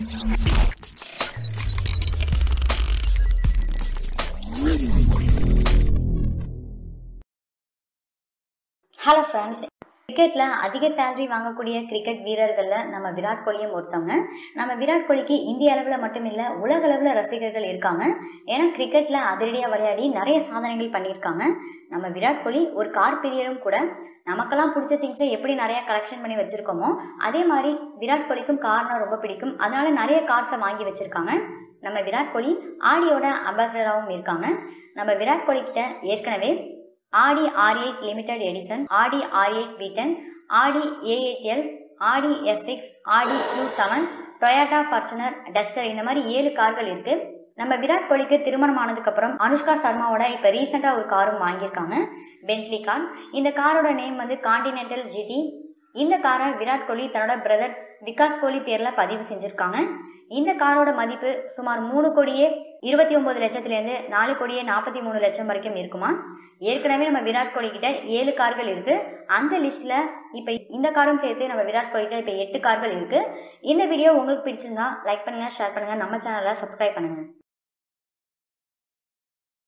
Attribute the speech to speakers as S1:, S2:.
S1: hello friends கிரிக்கெட்டில் அதிக salary வாங்கக்கூடிய கிரிக்கெட் வீரர்களில் நம்ம விராட் கோலியும் ஒருத்தவங்க நம்ம விராட் கோலிக்கு இந்திய அளவில் மட்டும் இல்லை உலக அளவில் ரசிகர்கள் இருக்காங்க ஏன்னா கிரிக்கெட்டில் அதிரடியாக விளையாடி நிறைய சாதனைகள் பண்ணியிருக்காங்க நம்ம விராட் கோலி ஒரு கார் பிரியரும் கூட நமக்கெல்லாம் பிடிச்ச திங்ஸை எப்படி நிறைய கலெக்ஷன் பண்ணி வச்சுருக்கோமோ அதே மாதிரி விராட் கோலிக்கும் கார்னா ரொம்ப பிடிக்கும் அதனால நிறைய கார்ஸை வாங்கி வச்சுருக்காங்க நம்ம விராட் கோலி ஆடியோட அம்பாசிடராகவும் இருக்காங்க நம்ம விராட் கோலி கிட்ட ஏற்கனவே Audi R eight limited edition Audi R eight V ten Audi A L Audi F six Audi Q seven Toyota Fortuner Duster இந்த மாதிரி ஏழு கார்கள் இருக்குது நம்ம விராட் கோலிக்கு திருமணம் ஆனதுக்கப்புறம் அனுஷ்கா சர்மாவோட இப்போ ரீசெண்டாக ஒரு காரும் வாங்கியிருக்காங்க பென்ட்லி கார் இந்த காரோட நேம் வந்து காண்டினென்டல் ஜிடி இந்த காரை விராட் கோலி தன்னோட பிரதர் விகாஸ் கோலி பேரில் பதிவு செஞ்சுருக்காங்க இந்த காரோட மதிப்பு சுமார் மூணு கோடியே இருபத்தி ஒம்பது லட்சத்துலேருந்து நாலு கோடியே நாற்பத்தி மூணு லட்சம் வரைக்கும் இருக்குமா ஏற்கனவே நம்ம விராட் கோலி கிட்ட ஏழு கார்கள் இருக்குது அந்த லிஸ்ட்டில் இப்போ இந்த காரும் சேர்த்து நம்ம விராட் கோலி கிட்ட இப்போ எட்டு கார்கள் இருக்குது இந்த வீடியோ உங்களுக்கு பிடிச்சிருந்தா லைக் பண்ணுங்கள் ஷேர் பண்ணுங்கள் நம்ம சேனலை சப்ஸ்கிரைப் பண்ணுங்கள்